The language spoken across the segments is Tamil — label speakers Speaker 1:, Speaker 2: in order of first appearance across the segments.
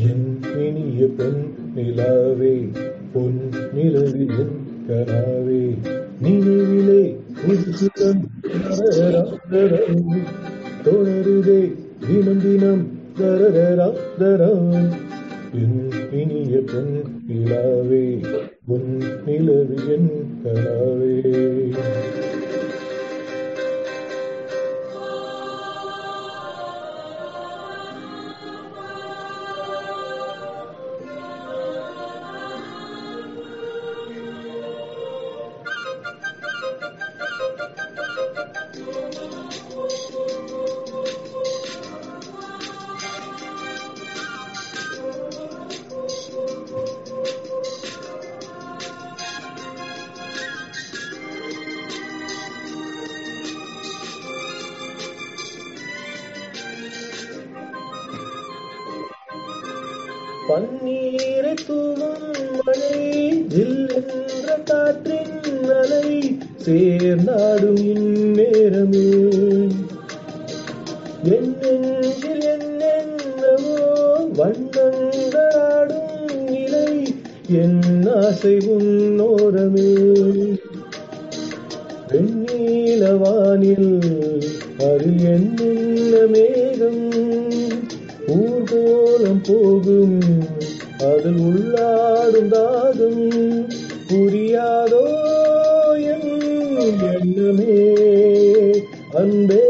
Speaker 1: என் இனிய பொன் நிலாவே பொன் நிலவில் என் கனாவே நினைவிலே புதுசுகம் தொடருதே தினம் தினம் தரதரம் என் இனிய பொன் நிலாவே பொன் நிலவில் என் கனாவே பன்னீரை தூவும் மழை ஜில்லென்ற காற்றின் அலை சேர்ந்தாடும் இந்நேரமே என் நெஞ்சில் என்னென்னவோ வண்ணங்களாடும் நிலை என் ஆசை உன்னோரமே வெண்ணீலவானில் அது என்னென்ன மேகம் ஊர்கோலம் போகும் அதில் உள்ளாடும் தாகம் புரியாதோ என் எண்ணமே அன்பே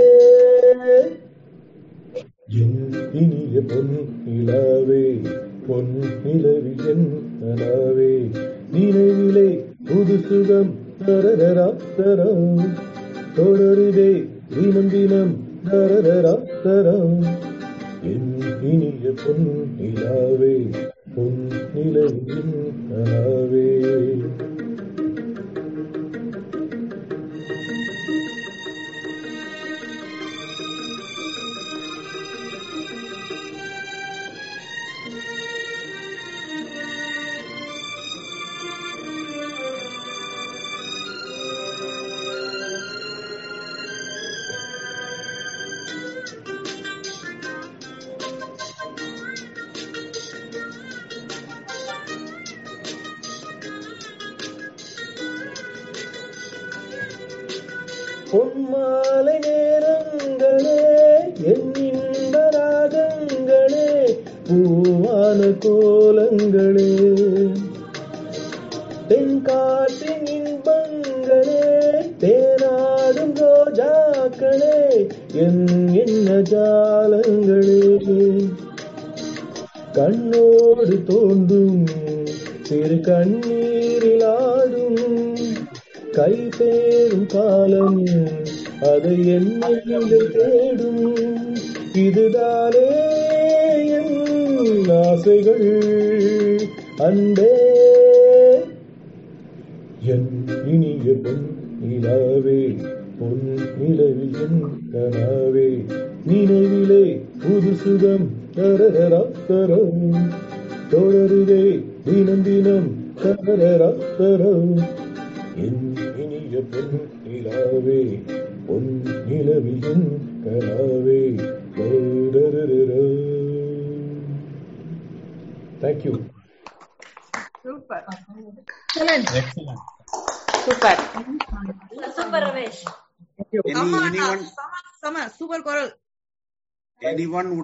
Speaker 1: என் இனிய பொன் நிலாவே பொன் நிலவில் என் கனாவே நினைவிலே புது சுகம் தரதரா தரம் தொடருதே தினம் தினம் தரதரா தரம் என் இனிய பொன் நிலாவே பொன் நிலவின் கனாவே பொன்மாலை நேரங்களே என் இன்ப ராகங்களே பூவான கோலங்களே தென்காட்டின் இன்பங்களே தேனாடும் ரோஜாக்களே என் என்ன ஜாலங்களே கண்ணோடு தோன்றும் சிறு கண்ணீரில் ஆடும் கை தேடும் காலம் அதை என்னை தேடும் இதுதானே என் ஆசைகள் அன்பே என் இனிய பொன் நிலாவே பொன் நிலவில் என் கனாவே நினைவிலே புது சுகம் தரதரா தரம் தொடருதே தினம் தினம் தரதரா தரம் என் இனிய பொன் நிலாவே பொன் நிலவில் என் கனாவே thank you
Speaker 2: super
Speaker 3: super
Speaker 4: super Ramesh
Speaker 5: Any, anyone,
Speaker 2: செம சூப்பர் குரல்
Speaker 5: anyone